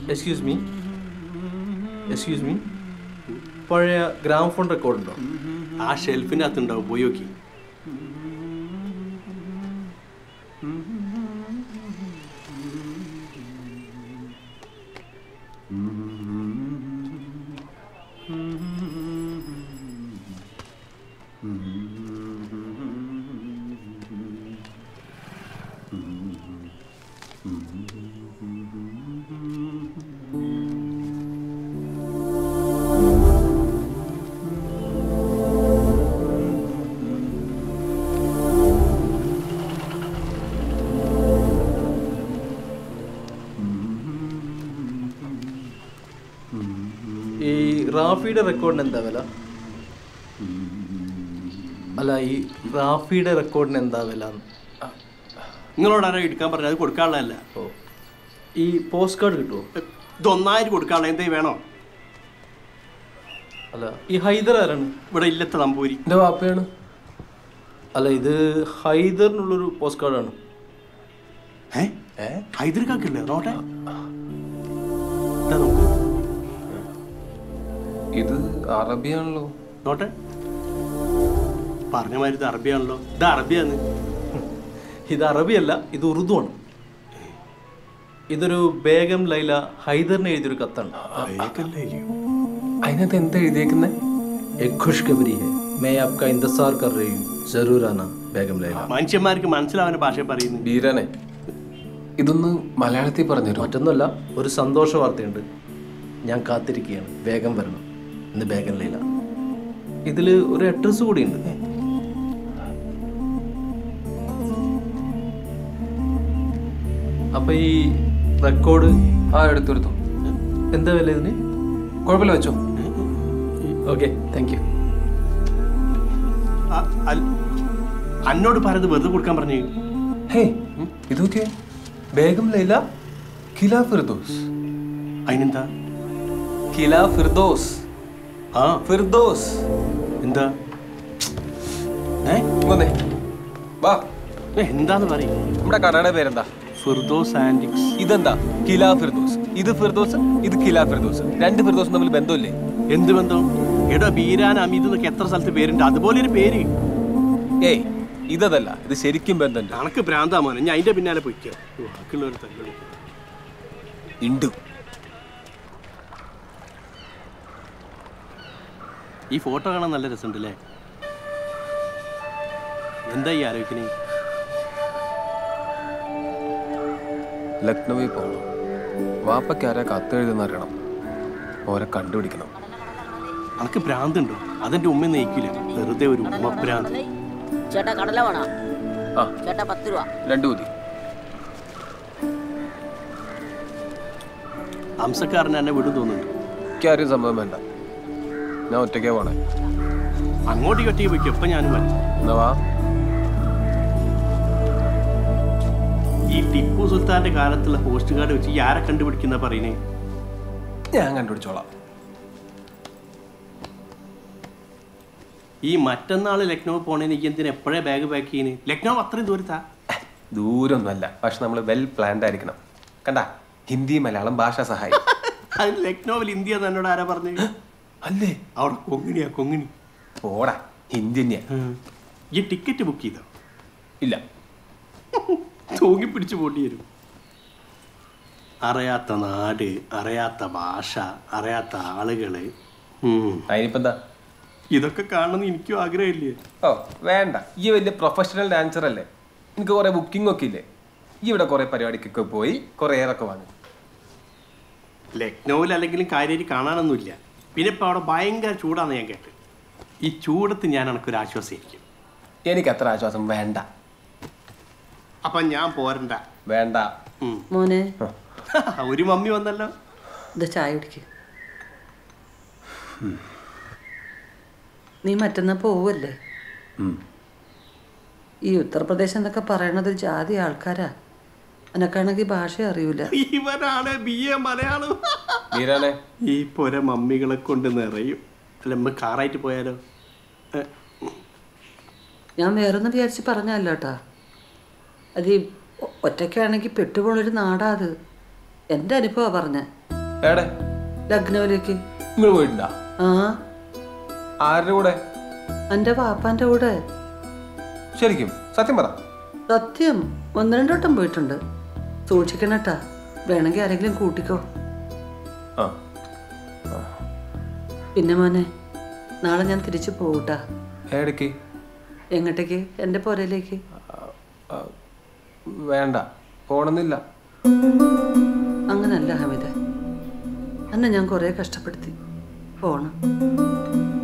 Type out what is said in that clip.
Excuse me excuse me പഴയ gramophone record ഉണ്ടോ ആ ഷെൽഫിനകത്തുണ്ടാവും പോയി നോക്കി ഈ റാഫിയുടെ റെക്കോർഡിന് എന്താ വില അല്ല ഈ റാഫിയുടെ റെക്കോർഡിന് എന്താ വില നിങ്ങളോട് ആരോ എടുക്കാൻ പറഞ്ഞത് അത് കൊടുക്കാനുള്ളതല്ല ഓ ഈ പോസ്റ്റ് കാർഡ് കിട്ടുമോ ഇതൊന്നായിരം കൊടുക്കാനുള്ള എന്തേ വേണോ അല്ല ഈ ഹൈദർ ആരാണ് ഇവിടെ ഇല്ലത്തെ നമ്പൂരി എൻ്റെ വാപ്പയാണ് അല്ല ഇത് ഹൈദറിനുള്ളൊരു പോസ്റ്റ് കാർഡാണ് ഏ ഹൈദർക്കാക്കില്ലേ നോട്ടെ ഇതാ നോക്ക് ഇത് അറബിയാണല്ലോ നോട്ടെ പറഞ്ഞ മാതിരി ഇത് അറബിയാണല്ലോ ഇത് അറബിയാന്ന് ഇത് അറബിയല്ല ഇത് ഉറുദു ആണ് ഇതൊരു ബേഗം ലൈല ഹൈദറിന് എഴുതിയൊരു കത്താണ് അതിനകത്ത് എന്താ എഴുതിയേക്കുന്നത് एक खुशखबरी है मैं आपका इंतजार कर रही हूँ जरूर आना बेगम लैला മനുഷ്യന്മാർക്ക് മനസ്സിലാവുന്ന ഭാഷ പറയുന്നു ബീരാനെ ഇതൊന്ന് മലയാളത്തിൽ പറഞ്ഞുതരുമോ മറ്റൊന്നുമല്ല ഒരു സന്തോഷ വാർത്തയുണ്ട് ഞാൻ കാത്തിരിക്കുകയാണ് വേഗം വരണം ഇന്ന് ബേഗം ലൈല ഇതിൽ ഒരു അഡ്രസ് കൂടിയുണ്ട് അപ്പൊ ഈ റെക്കോർഡ് ആ എടുത്തു എടുത്തു എന്താ വില ഇതിന് കുഴപ്പമില്ല വെച്ചോ ഓക്കെ താങ്ക് യു അ- അൽ- അന്നോട് പറഞ്ഞത് വെറുതെ കൊടുക്കാൻ പറഞ്ഞു ഹേ ഇതൊക്കെ ബേഗം ലൈല കില ഫിർദോസ് അതിനെന്താ കില ഫിർദോസ് ആ ഫിർദോസ് എന്താ ഏ വന്നേ വാ ഏ, എന്താന്ന് പറയും നമ്മുടെ കടയുടെ പേരെന്താ ഫിർദോസ് ആൻഡിക്സ് ഇതെന്താ കില ഫിർദോസ് ഇത് ഫിർദോസ് ഇത് കില ഫിർദോസ് രണ്ട് ഫിർദോസും തമ്മിൽ ബന്ധമില്ലേ എന്ത് ബന്ധം എടാ ബീരാൻ അമീത് എന്നൊക്കെ എത്ര സ്ഥലത്ത് പേരുണ്ട് അതുപോലെ ഒരു പേര് ഏയ് ഇതല്ല ഇത് ശരിക്കും ബന്ധമുണ്ട് കണക്ക് ഭ്രാന്താ മോനെ ഞാൻ അതിന്റെ പിന്നാലെ പൊയ്ക്കോ ബാക്കിയുള്ളവർ തല്ലി ഉണ്ട് ഈ ഫോട്ടോ കാണാൻ നല്ല രസമുണ്ടല്ലേ എന്താ ഈ ആലോചിക്കണേ ലക്നൌവിൽ പോകണം വാപ്പയ്ക്ക് ആരാ കത്തെഴുതുന്ന അറിയണം ഓരെ കണ്ടുപിടിക്കണം അനക്ക് ഭ്രാന്തുണ്ടോ അതെന്റെ ഉമ്മ നയിക്കില്ല വെറുതെ ഒരു ഉമ്മ ഭ്രാന്ത് ചേട്ടാ കടല വേണോ ആ ചേട്ടാ പത്ത് രൂപ രണ്ടു മതി ഹംസക്കാരൻ എന്നെ വിടും തോന്നുന്നുണ്ട് എനിക്കാരും സംഭവം വേണ്ട ഞാൻ ഒറ്റയ്ക്കേ പോണേ അങ്ങോട്ടേക്ക് ഒറ്റയ്ക്ക് പോയിക്കോ ഇപ്പൊ ഞാനും വരാം എന്നാ വാ ഈ ടിപ്പു സുൽത്താന്റെ കാലത്തുള്ള പോസ്റ്റ് കാർഡ് വെച്ച് ഈ ആരെ കണ്ടുപിടിക്കുന്ന പറയുന്നേ ഞാൻ കണ്ടുപിടിച്ചോളാം ഈ മറ്റന്നാൾ ലക്നൗ പോണേന് എനിക്ക് എന്തിനാ എപ്പോഴേ ബാഗ് പാക്ക് ചെയ്യുന്നത് ലക്നൗ അത്രയും ദൂരത്താ ദൂരമൊന്നുമല്ല പക്ഷെ നമ്മൾ വെൽ പ്ലാൻഡ് ആയിരിക്കണം കണ്ട ഹിന്ദി മലയാളം ഭാഷ സഹായി അത് ലക്നൗവിൽ ഇന്ത്യ എന്ന് എന്നോട് ആരാ പറഞ്ഞു അല്ലേ അവിടെ കൊങ്ങിണിയാ കൊങ്ങിണി ഓടാ ഹിന്ദി തന്നെയാ ഈ ടിക്കറ്റ് ബുക്ക് ചെയ്തോ ഇല്ല തൂങ്ങി പിടിച്ച് പോണ്ടി വരും അറിയാത്ത നാട് അറിയാത്ത ഭാഷ അറിയാത്ത ആളുകള് ഉം. അതിനിപ്പോ എന്താ ഇതൊക്കെ കാണണമെന്ന് എനിക്കും ആഗ്രഹമില്ലേ ഓ വേണ്ട ഈ വലിയ പ്രൊഫഷണൽ ഡാൻസർ അല്ലേ എനിക്ക് കുറെ ബുക്കിംഗ് ഒക്കെ ഇല്ലേ ഈ ഇവിടെ കുറെ പരിപാടിക്കൊക്കെ പോയി കുറെ ഏറൊക്കെ വാങ്ങി ലക്നൗവിൽ അല്ലെങ്കിലും കാര്യമായിട്ട് കാണാനൊന്നുമില്ല പിന്നെ ഇപ്പം അവിടെ ഭയങ്കര ചൂടാന്ന് ഞാൻ കേട്ട് ഈ ചൂടത്ത് ഞാൻ എനക്കൊരു ആശ്വാസമായിരിക്കും എനിക്ക് അത്ര ആശ്വാസം വേണ്ട അപ്പം ഞാൻ പോരണ്ട വേണ്ട ഉം. മോനെ ഒരു മമ്മി വന്നല്ലോ ഇത് ചായ കുടിക്ക് നീ മറ്റന്നാ പോവല്ലേ ഉം. ഈ ഉത്തർപ്രദേശ് എന്നൊക്കെ പറയണത് ഒരു ജാതി ആൾക്കാരാ എനക്കാണെങ്കിൽ ഭാഷ അറിയൂല ഇവനാണ് ബി എ മലയാളം വീരാനെ ഈ പൊര മമ്മികളെ കൊണ്ട് നിറയും അല്ല നമ്മ കാറായിട്ട് പോയാലോ ഏ, ഞാൻ വേറൊന്നും വിചാരിച്ച് പറഞ്ഞല്ലോ കേട്ടാ അത് ഈ ഒ- ഒറ്റയ്ക്കാണെങ്കിൽ പെട്ടുപോണൊരു നാടാ അത് എൻ്റെ അനുഭവമാണ് പറഞ്ഞ എടെ ലഗ്നോയിലേക്ക് നിങ്ങൾ പോയിട്ടുണ്ടാ ആ ആരുടെ കൂടെ എൻ്റെ പാപ്പാൻ്റെ കൂടെ ശരിക്കും സത്യം പറ സത്യം ഒന്ന് രണ്ട് വട്ടം പോയിട്ടുണ്ട് സൂക്ഷിക്കണട്ടാ വേണമെങ്കിൽ ആരെങ്കിലും കൂട്ടിക്കോ ആ പിന്നെ മോനെ നാളെ ഞാൻ തിരിച്ചു പോകൂട്ടാ എടയ്ക്ക് എങ്ങോട്ടേക്ക് എൻ്റെ പുരയിലേക്ക് വേണ്ട പോണമെന്നില്ല അങ്ങനല്ല ഹമിത എന്നെ ഞാൻ കുറേ കഷ്ടപ്പെടുത്തി പോണം